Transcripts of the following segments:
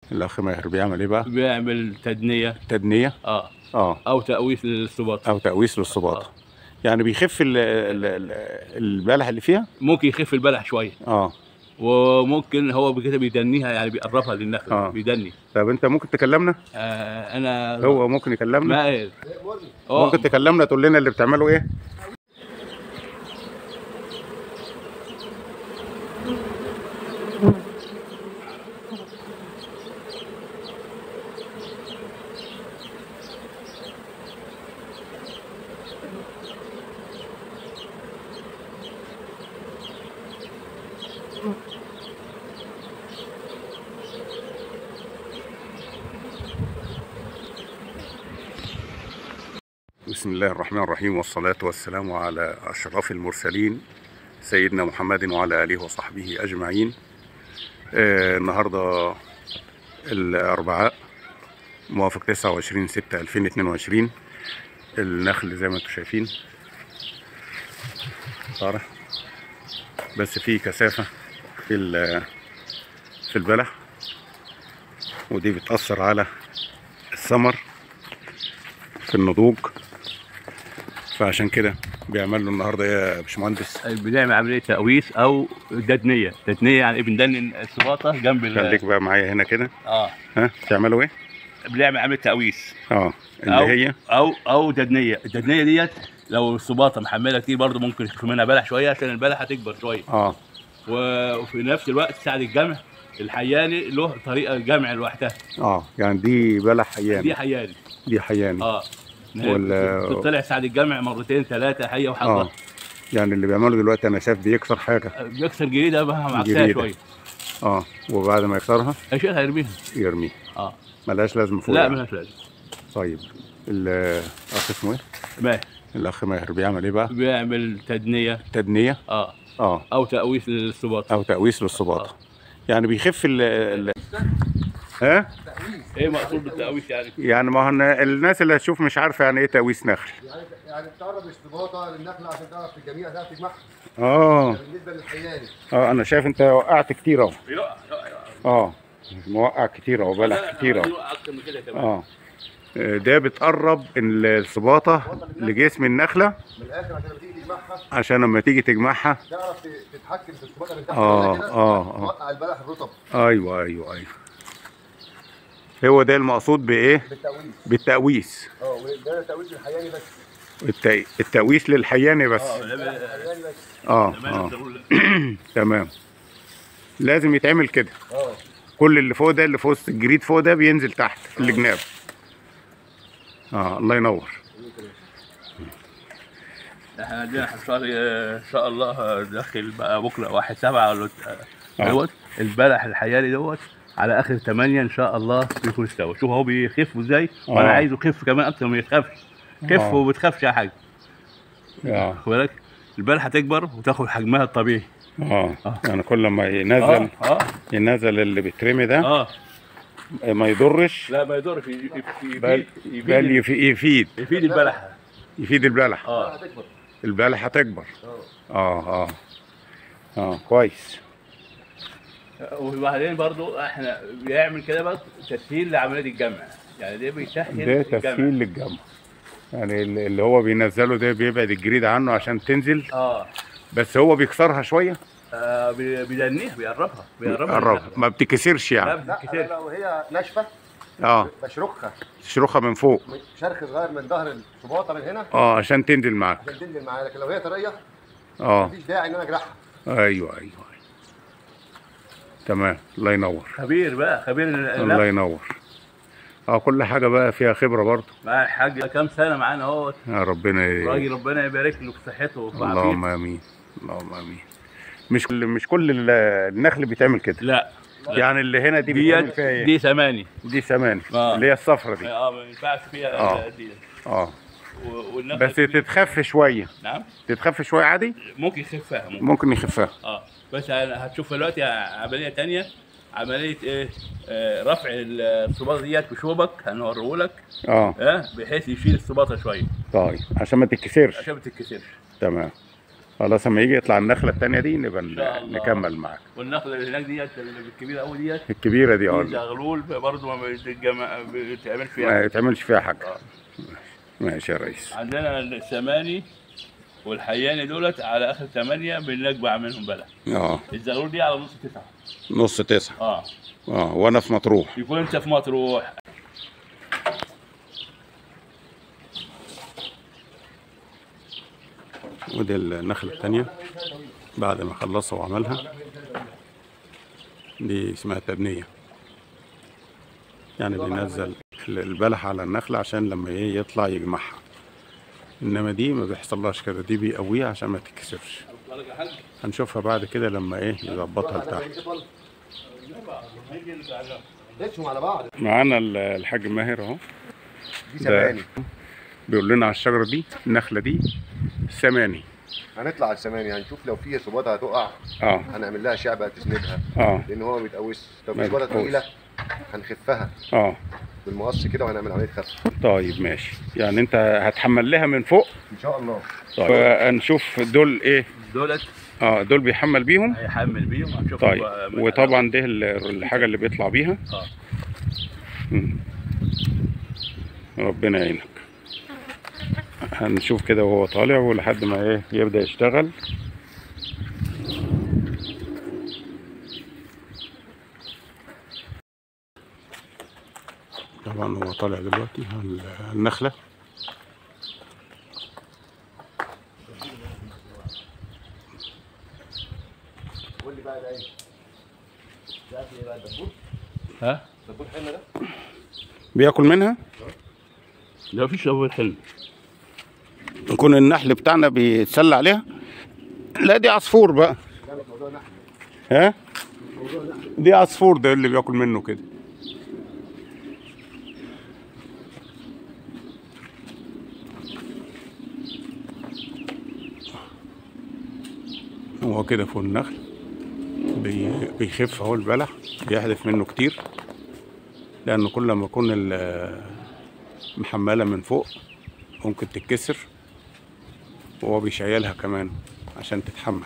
الاخ ماهر بيعمل ايه بقى بيعمل تدنيه تدنيه اه اه او تقويس للصباط او تقويس للصباط آه. يعني بيخف ال- ال- ال- البلح اللي فيها ممكن يخف البلح شويه اه وممكن هو كده بيدنيها يعني بيقربها للنخل آه. بيدني طب انت ممكن تكلمنا آه انا هو ممكن يكلمنا ماهر اه ممكن تكلمنا تقول لنا اللي بتعمله ايه بسم الله الرحمن الرحيم والصلاة والسلام على أشرف المرسلين سيدنا محمد وعلى آله وصحبه أجمعين آه النهاردة الأربعاء موافق 29 6 2022 النخل زي ما انتم شايفين طارح بس في كثافة في ال- في البلح ودي بتأثر على الثمر في النضوج فعشان كده بيعمل له النهارده ايه يا باشمهندس بنعمل عمليه تقويس او ددنيه ددنيه يعني بندنن الصباطه جنب ال- خليك بقى معايا هنا كده اه ها تعملوا ايه بنعمل عمليه تقويس اه اللي أو هي او او ددنيه الددنيه ديت لو الصباطه محمله كتير برضه ممكن يخف منها بلح شويه عشان البلح هتكبر شويه اه و- وفي نفس الوقت تساعد الجمع الحياني له طريقه جمع لوحدها اه يعني دي بلح دي حياني حياني دي حياني اه وال- طلع ساعد الجمع مرتين ثلاثه حيه اه وحظها يعني اللي بيعمله دلوقتي انا شايف بيكسر حاجه بيكسر جريده بقى معكسها جريدة. شويه اه وبعد ما يكسرها اشيلها يرميها يرميها اه ملهاش لازمه فوق لا يعني. مالهاش لازمه طيب الاخ اسمه ايه ماهر الاخ ماهر بيعمل ايه بقى بيعمل تدنيه تدنيه اه اه او تقويس للصباط او تقويس للصباط يعني بيخف ال ال- ها ايه مقصود بالتقويس يعني؟ يعني ما هو إن الناس اللي هتشوف مش عارفه يعني ايه تقويس نخل يعني يعني بتقرب الاستباطه للنخله عشان تعرف الجميع تعرف تجمعها اه ده بالنسبه للحياني اه انا شايف انت وقعت كتير اهو يقع يقع يقع اه موقع كتير اهو بلح كتير اهو يقع اكتر من كده كمان اه آه، ده بتقرب الصباطه لجسم النخله من الاخر عشان لما تيجي تجمعها عشان لما تيجي تجمعها تعرف ت- تتحكم في الاستباطه من تحت آه، كده آه، آه. توقع البلح الرطب ايوه ايوه ايوه هو ده المقصود بايه بالتقويم بالتقويس اه وده تقويم الحياني بس الت- التقويس للحياني بس اه لا، لا، الحياني بس اه لا، اه لا، تمام لازم يتعمل كده اه كل اللي فوق ده اللي في وسط الجريد فوق ده بينزل تحت في الجناب اه الله ينور احنا عندنا في شهر آه، ان شاء الله آه، داخل بقى بكره واحد سبعة ولا آه، آه. دوت البلح الحيالي دوت على اخر 8 ان شاء الله بيكون استوى شوف هو بيخف ازاي وانا آه. عايزه يخف كمان اكتر ما يتخفش خف آه. وما بتخافش يا حاج اه خد بالك البلحه تكبر وتاخد حجمها الطبيعي اه آه. يعني كل ما ينزل اه اه ينزل اللي بيترمي ده اه ما يضرش لا ما يضرش يفيد بل يفيد بل يفيد, يفي- يفيد يفيد البلحه يفيد البلح اه هتكبر البلح هتكبر اه اه اه اه كويس وبعدين برضو احنا بيعمل كده بس تسهيل لعمليه الجمع يعني ده بيسهل ده الجمع. تسهيل للجمع يعني اللي اللي هو بينزله ده بيبعد الجريد عنه عشان تنزل اه بس هو بيكسرها شويه آه، بي- بيدنيها بيقربها بيقربها قرب للنخلة. ما بتكسرش لا يعني لا بتتكسرش. أنا لو هي ناشفه اه بشرخها تشرخها من فوق شرخ صغير من ظهر الصباطه من هنا اه عشان تنزل معاك عشان تنزل معايا لكن لو هي طريه اه مفيش داعي ان انا اجرحها ايوه ايوه أيوة. تمام الله ينور خبير بقى خبير الله الله ينور اه كل حاجه بقى فيها خبره برضه مع الحاج كام سنه معانا اهو يا ربنا ي- راجل ربنا يبارك له في صحته وفي اللهم عافيته امين اللهم امين مش كل مش كل ال- النخل بيتعمل كده لا يعني اللي هنا دي بيتعمل دي فيها ايه دي ثماني دي ثمانية آه. اللي هي الصفرة دي اه ما ينفعش فيها آه. دي اه و- والنخل بس تتخف شوية نعم تتخف شوية عادي ممكن يخفها ممكن ممكن يخفها اه بس أنا هتشوف دلوقتي عمليه تانية عمليه ايه آه رفع الصباطه ديت بشوبك هنوريه لك اه اه بحيث يشيل الصباطه شويه طيب عشان ما تتكسرش عشان ما تتكسرش تمام خلاص لما يجي يطلع النخله التانيه دي نبقى ن- شاء الله. نكمل معاك والنخله اللي هناك ديت الكبيره قوي ديت الكبيره دي دي اه زغلول برضه ما بتتجمع بتتعمل ما فيها يتعملش فيها حاجه آه. ماشي يا ريس عندنا السماني والحياني دولت على اخر ثمانيه بنجمع منهم بلح اه الزغلول دي على نص تسعه نص تسعة اه اه وانا في مطروح يكون انت في مطروح ودي النخله التانيه بعد ما خلصها وعملها دي اسمها تبنيه يعني بينزل البلح على النخله عشان لما ايه يطلع يجمعها انما دي ما بيحصلهاش كده دي بيقويها عشان ما تتكسرش هنشوفها بعد كده لما ايه يظبطها لتحت ليشهم على بعض معانا ال- الحاج ماهر اهو دي ده- سماني بيقول لنا على الشجره دي النخله دي سماني هنطلع على السماني هنشوف لو في صباطها هتقع اه هنعمل لها شعبة تسندها اه لان هو ما بيتقويش لو ما في صباطها بيتقويش. تقيلة هنخفها اه بالمقص كده وهنعمل عملية خف طيب ماشي يعني انت هتحمل لها من فوق ان شاء الله طيب هنشوف دول ايه دولت اه دول بيحمل بيهم هيحمل بيهم هنشوف طيب هو- وطبعا ده ال- الحاجه اللي بيطلع بيها اه مم. ربنا يعينك هنشوف كده وهو طالع ولحد ما ايه يبدأ يشتغل طبعا هو طالع دلوقتي على النخلة قول لي بقى ده ايه ده ايه بقى الدبور ها الدبور حلو ده بياكل منها لا فيش اول حلم يكون النحل بتاعنا بيتسلى عليها لا دي عصفور بقى ده مش موضوع نحل ها دي عصفور ده اللي بياكل منه كده هو كده فوق النخل بي- بيخف اهو البلح بيحدف منه كتير لأنه كل ما يكون ال- محملة من فوق ممكن تتكسر وهو بيشيلها كمان عشان تتحمل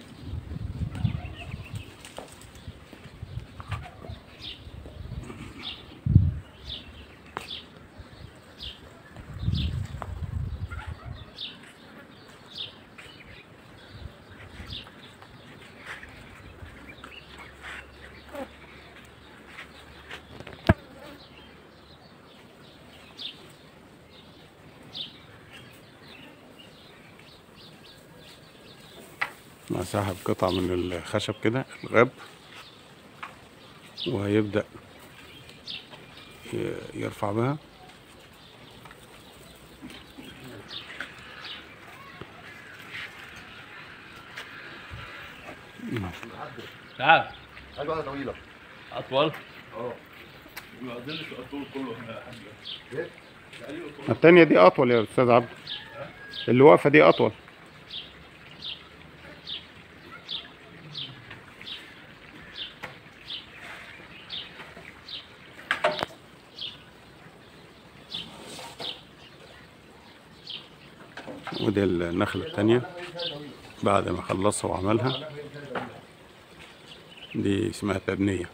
مسحب قطعة من الخشب كده الغاب وهيبدأ ي- يرفع بها تعال عايز واحدة طويلة اطول اه ما اظنش الطول كله يا حاج ايه التانية دي أطول يا أستاذ عبد اللي واقفة دي أطول ودي النخلة التانية بعد ما خلصها وعملها دي اسمها تبنية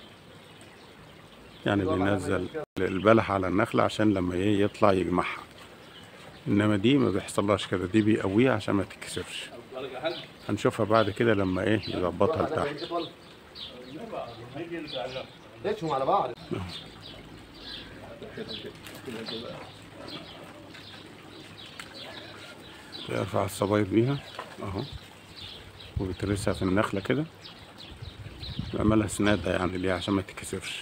يعني بينزل البلح على النخلة عشان لما ايه يطلع يجمعها انما دي ما بيحصلهاش كده دي بيقويها عشان ما تتكسرش يا حاج هنشوفها بعد كده لما ايه يظبطها لتحت ليشهم على بعض يرفع الصبايط بيها اهو وبترسها في النخلة كده بيعملها سنادة يعني ليها عشان ما تتكسرش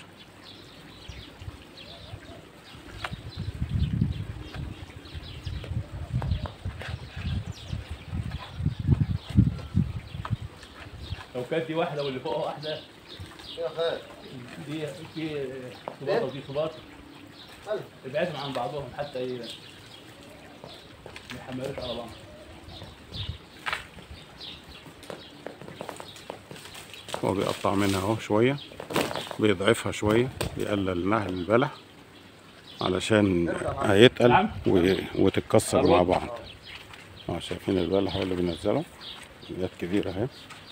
لو كانت دي واحده واللي فوقها واحده يا خال دي في صباطه ودي صباطه حلو. ابعدهم عن بعضهم حتى ايه ما يحملوش على بعض هو بيقطع منها اهو شوية بيضعفها شوية يقلل نهل البلح علشان هيتقل و- وتتكسر مع بعض اه شايفين البلح اللي بينزله كميات كبيرة اهي